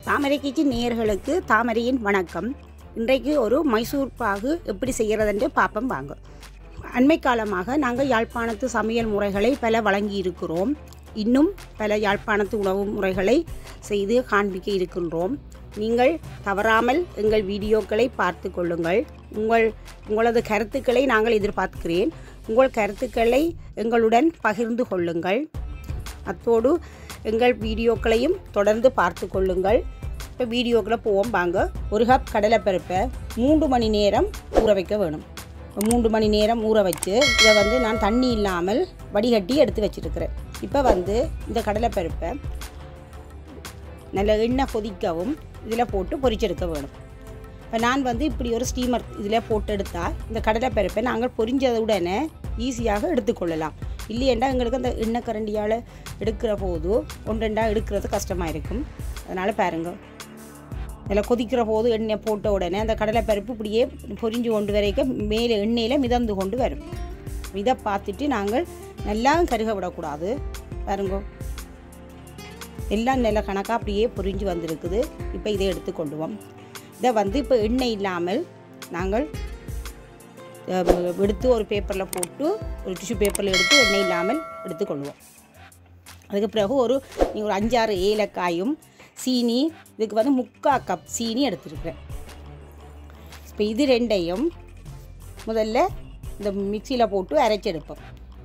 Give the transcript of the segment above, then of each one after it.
தாமரை kitchen நேயர்களுக்கு தாமரையின் வணக்கம் இன்றைக்கு ஒரு மைசூர் பாகு எப்படி செய்கிறதுன்னு பார்ப்போம் வாங்க அண்மை காலமாக நாங்கள் யாழ்ப்பாணத்து சமையல் முறைகளை பல வழங்கி இருக்கிறோம் இன்னும் பல யாழ்ப்பாணத்து உணவு முறைகளை செய்து காண்பிக்க இருக்கின்றோம் நீங்கள் தவறாமல் எங்கள் வீடியோக்களை பார்த்து கொள்ளுங்கள் உங்கள் உங்களது கருத்துக்களை நாங்கள் எதிர்பார்க்கிறேன் உங்கள் கருத்துக்களை எங்களுடன் பகிர்ந்து கொள்ளுங்கள் அத்தோடு எங்கள் வீடியோக்களையும் தொடர்ந்து பார்த்து கொள்ளுங்கள் இப்போ வீடியோக்களை போவோம் வாங்க ஒரு கப் கடலைப்பருப்பை மூன்று மணி நேரம் ஊற வைக்க வேணும் இப்போ மூன்று மணி நேரம் ஊற வச்சு இதை வந்து நான் தண்ணி இல்லாமல் வடிகட்டி எடுத்து வச்சிருக்கிறேன் இப்போ வந்து இந்த கடலைப்பருப்பை நல்ல எண்ணெய் கொதிக்கவும் இதில் போட்டு பொரிச்செடுக்க வேணும் இப்போ நான் வந்து இப்படி ஒரு ஸ்டீமர் இதில் போட்டு எடுத்தால் இந்த கடலைப்பருப்பை நாங்கள் பொரிஞ்சதுடனே ஈஸியாக எடுத்துக்கொள்ளலாம் இல்லையெண்டா எங்களுக்கு அந்த எண்ணெய் கரண்டியால் எடுக்கிற போது ஒன்றெண்டா எடுக்கிறது கஷ்டமாக இருக்கும் அதனால் பாருங்க அதில் கொதிக்கிற போது எண்ணெய் போட்ட உடனே அந்த கடலைப்பருப்பு இப்படியே பொரிஞ்சு கொண்டு வரைக்கும் மேலே எண்ணெயில் மிதந்து கொண்டு வரும் இதை பார்த்துட்டு நாங்கள் நல்லா கருக விடக்கூடாது பாருங்க எல்லாம் நல்ல கணக்காக அப்படியே பொரிஞ்சு வந்திருக்குது இப்போ இதை எடுத்துக்கொள்வோம் இதை வந்து இப்போ எண்ணெய் இல்லாமல் நாங்கள் அஹ், எடுத்து ஒரு பேப்பரில் போட்டு ஒரு டிஷ்யூ பேப்பரில் எடுத்து எண்ணெய் இல்லாமல் எடுத்துக்கொள்வோம் அதுக்கு பிறகு ஒரு நீ ஒரு அஞ்சாறு ஏலக்காயும் சீனி இதுக்கு வந்து முக்கால் கப் சீனி எடுத்துருக்குறேன் இப்போ இது ரெண்டையும் முதல்ல இந்த மிக்சியில் போட்டு அரைச்செடுப்போம்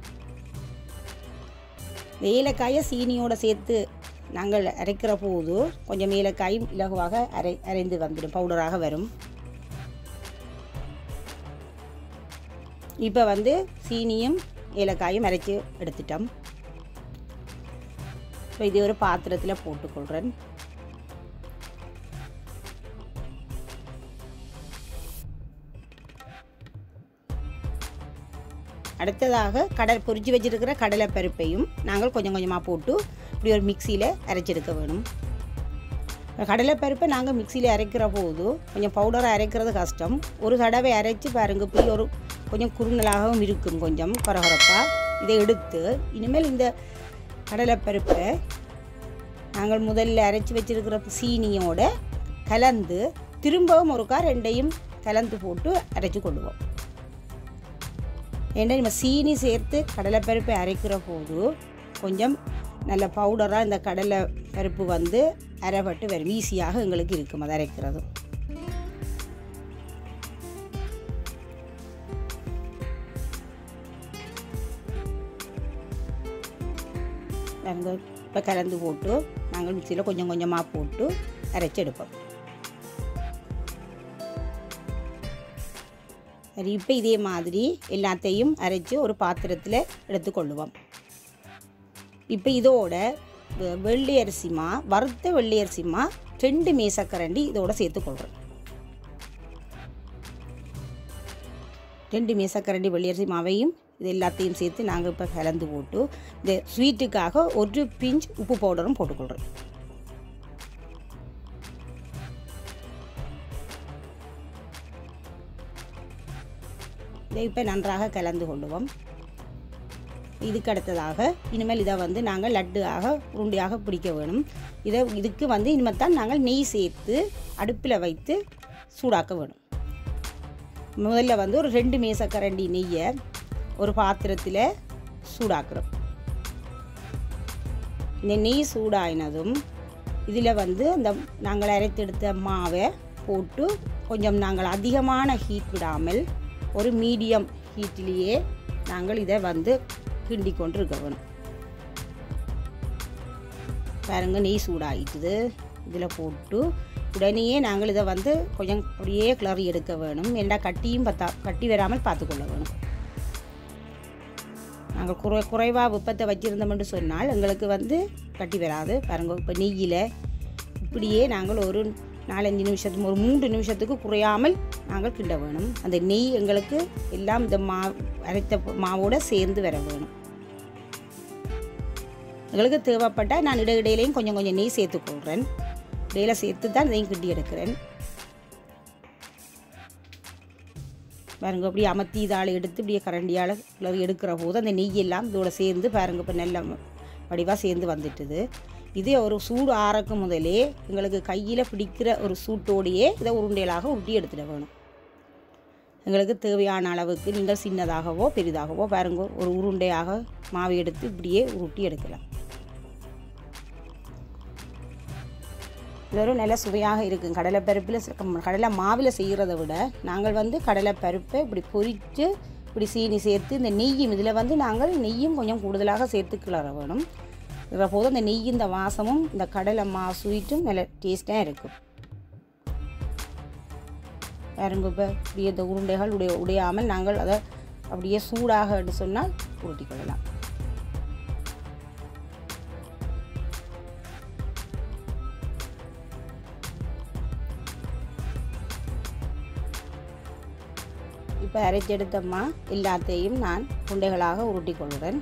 இந்த ஏலக்காயை சீனியோட சேர்த்து நாங்கள் அரைக்கிற போது கொஞ்சம் ஏலக்காயும் இலகுவாக அரை அரைந்து வந்துடும் பவுடராக வரும் இப்போ வந்து சீனியும் ஏலக்காயும் அரைச்சி எடுத்துட்டோம் இப்போ இது ஒரு பாத்திரத்தில் போட்டுக்கொள்கிறேன் அடுத்ததாக கடல் பொரிச்சு வச்சிருக்கிற கடலை பருப்பையும் நாங்கள் கொஞ்சம் கொஞ்சமாக போட்டு இப்படி ஒரு மிக்சியில் அரைச்செடுக்க வேணும் கடலைப்பருப்பை நாங்கள் மிக்சியில் அரைக்கிற போது கொஞ்சம் பவுடரை அரைக்கிறது கஷ்டம் ஒரு தடவை அரைச்சி பாருங்க இப்படி ஒரு கொஞ்சம் குறுநலாகவும் இருக்கும் கொஞ்சம் கொரகொரப்பாக இதை எடுத்து இனிமேல் இந்த கடலைப்பருப்பை நாங்கள் முதல்ல அரைச்சி வச்சிருக்கிற சீனியோட கலந்து திரும்பவும் ஒருக்கா ரெண்டையும் கலந்து போட்டு அரைச்சி கொள்வோம் ஏன்னா நம்ம சீனி சேர்த்து கடலைப்பருப்பை அரைக்கிற போது கொஞ்சம் நல்ல பவுடராக இந்த கடலை பருப்பு வந்து அரைப்பட்டு வரும் ஈஸியாக எங்களுக்கு இருக்கும் அது அரைக்கிறது இப்போ கலந்து போட்டு நாங்கள் மிக்சியில் கொஞ்சம் கொஞ்சமாக போட்டு அரைச்செடுப்போம் சரி இப்போ இதே மாதிரி எல்லாத்தையும் அரைச்சி ஒரு பாத்திரத்தில் எடுத்துக்கொள்ளுவோம் இப்போ இதோட வெ- வெள்ளை அரிசிமா வறுத்த வெள்ளை அரிசிமா ரெண்டு மேசக்கரண்டி இதோட சேர்த்துக்கொள்கிறோம் ரெண்டு மேசக்கரண்டி வெள்ளை அரிசி மாவையும் இது எல்லாத்தையும் சேர்த்து நாங்கள் இப்போ கலந்து போட்டு இந்த ஸ்வீட்டுக்காக ஒரு பிஞ்ச் உப்பு பவுடரும் போட்டுக்கொள்கிறோம் இதை இப்போ நன்றாக கலந்து கொள்ளுவோம் இதுக்கு அடுத்ததாக இனிமேல் இதை வந்து நாங்கள் லட்டுவாக உருண்டையாக பிடிக்க வேணும் இதை இதுக்கு வந்து இனிமேல் தான் நாங்கள் நெய் சேர்த்து அடுப்பில் வைத்து சூடாக்க வேணும் முதல்ல வந்து ஒரு ரெண்டு மேசக்கரண்டி நெய்யை ஒரு பாத்திரத்தில் சூடாக்குறோம் இந்த நெய் சூடாயினதும் இதில் வந்து அந்த நாங்கள் அரைத்தெடுத்த மாவை போட்டு கொஞ்சம் நாங்கள் அதிகமான ஹீட் விடாமல் ஒரு மீடியம் ஹீட்டிலேயே நாங்கள் இதை வந்து கிண்டி கொண்டு இருக்க வேணும் பாருங்க நெய் சூடாகிட்டுது இதில் போட்டு உடனேயே நாங்கள் இதை வந்து கொஞ்சம் அப்படியே கிளறி எடுக்க வேணும் ஏண்டா கட்டியும் பத்தா கட்டி வராமல் பார்த்துக்கொள்ள வேணும் நாங்கள் குறை குறைவாக வெப்பத்தை வச்சுருந்தோம்னு சொன்னால் எங்களுக்கு வந்து கட்டி வராது பாருங்க இப்போ நெய்யில் இப்படியே நாங்கள் ஒரு நாலஞ்சு நிமிஷத்துக்கு ஒரு மூன்று நிமிஷத்துக்கு குறையாமல் நாங்கள் கிண்ட வேணும் அந்த நெய் எங்களுக்கு எல்லாம் இந்த மா அரைத்த மாவோட சேர்ந்து வர வேணும் எங்களுக்கு தேவைப்பட்டால் நான் இடையிடையிலையும் கொஞ்சம் கொஞ்சம் நெய் சேர்த்துக்கொள்கிறேன் இடையில சேர்த்து தான் இதையும் கிண்டி எடுக்கிறேன் பாருங்க அப்படியே அமர்த்தி இதால் எடுத்து இப்படியே கரண்டியால் கிளறி எடுக்கிற போது அந்த நெய் எல்லாம் இதோட சேர்ந்து பாருங்க இப்போ நல்ல வடிவாக சேர்ந்து வந்துட்டுது இதே ஒரு சூடு ஆறக்கு முதலே எங்களுக்கு கையில் பிடிக்கிற ஒரு சூட்டோடையே இதை உருண்டைகளாக உருட்டி எடுத்துட வேணும் எங்களுக்கு தேவையான அளவுக்கு நீங்கள் சின்னதாகவோ பெரிதாகவோ பாருங்க ஒரு உருண்டையாக மாவு எடுத்து இப்படியே உருட்டி எடுக்கலாம் இது ஒரு நல்ல சுவையாக இருக்கும் கடலை பருப்பில் கடலை மாவில் செய்கிறத விட நாங்கள் வந்து கடலை பருப்பை இப்படி பொரித்து இப்படி சீனி சேர்த்து இந்த நெய்யும் இதில் வந்து நாங்கள் நெய்யும் கொஞ்சம் கூடுதலாக சேர்த்து கிளற வேணும் இதில் போது இந்த நெய் இந்த வாசமும் இந்த கடலை மா ஸ்வீட்டும் நல்ல டேஸ்ட்டாக இருக்கும் பாருங்க இப்போ இப்படியே இந்த உருண்டைகள் உடைய உடையாமல் நாங்கள் அதை அப்படியே சூடாக என்று சொன்னால் உருட்டி கொள்ளலாம் இப்போ அரைச்செடுத்தம்மா எல்லாத்தையும் நான் உருண்டைகளாக உருட்டி கொள்கிறேன்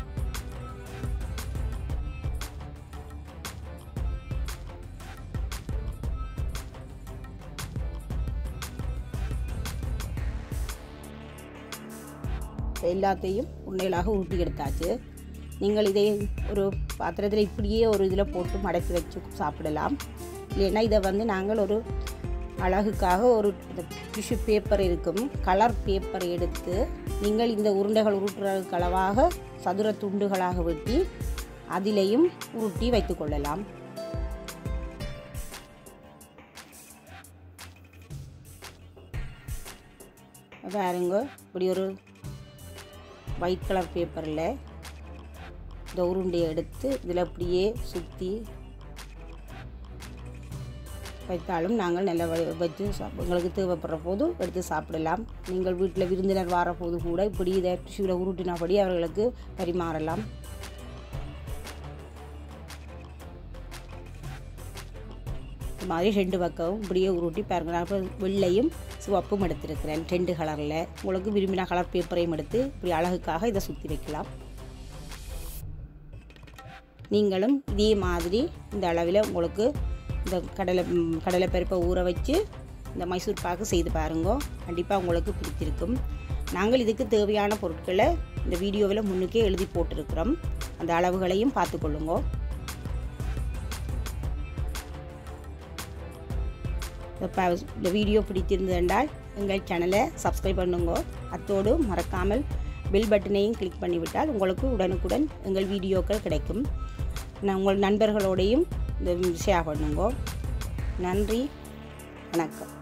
எல்லாத்தையும் உருண்டைகளாக உருட்டி எடுத்தாச்சு நீங்கள் இதை ஒரு பாத்திரத்தில் இப்படியே ஒரு இதில் போட்டு மடக்கி வச்சு சாப்பிடலாம் இல்லைன்னா இதை வந்து நாங்கள் ஒரு அழகுக்காக ஒரு டிஷ்யூ பேப்பர் இருக்கும் கலர் பேப்பர் எடுத்து நீங்கள் இந்த உருண்டைகள் உருட்டுறதுக்கு அளவாக சதுர துண்டுகளாக வெட்டி அதிலையும் உருட்டி வைத்துக்கொள்ளலாம் பாருங்க இப்படி ஒரு ஒயிட் கலர் பேப்பரில் இந்த உருண்டையை எடுத்து இதில் அப்படியே சுற்றி வைத்தாலும் நாங்கள் நல்ல வ- வச்சு சாப் எங்களுக்கு தேவைப்படுற போது எடுத்து சாப்பிடலாம் நீங்கள் வீட்டில் விருந்தினர் வர போது கூட இப்படி இதை டிஷ்யூவில் உருட்டினபடி அவர்களுக்கு பரிமாறலாம் இது மாதிரி ரெண்டு பக்கமும் இப்படியே உருட்டி பாருங்க நான் இப்போ வெள்ளையும் சிவப்பும் எடுத்திருக்கிறேன் ரெண்டு கலரில் உங்களுக்கு விரும்பின கலர் பேப்பரையும் எடுத்து இப்படி அழகுக்காக இதை சுற்றி வைக்கலாம் நீங்களும் இதே மாதிரி இந்த அளவில் உங்களுக்கு இந்த கடலை ம், கடலை பருப்பை ஊற வச்சு இந்த மைசூர் பாக்கு செய்து பாருங்க கண்டிப்பாக உங்களுக்கு பிடித்திருக்கும் நாங்கள் இதுக்கு தேவையான பொருட்களை இந்த வீடியோவில் முன்னுக்கே எழுதி போட்டிருக்கிறோம் அந்த அளவுகளையும் பார்த்துக்கொள்ளுங்க இந்த ப- இந்த வீடியோ பிடித்திருந்ததென்றால் எங்கள் சேனலை சப்ஸ்கிரைப் பண்ணுங்க அத்தோடு மறக்காமல் பெல் பட்டனையும் கிளிக் பண்ணிவிட்டால் உங்களுக்கு உடனுக்குடன் எங்கள் வீடியோக்கள் கிடைக்கும் நான் உங்கள் நண்பர்களோடையும் இந்த ஷேர் பண்ணுங்க நன்றி வணக்கம்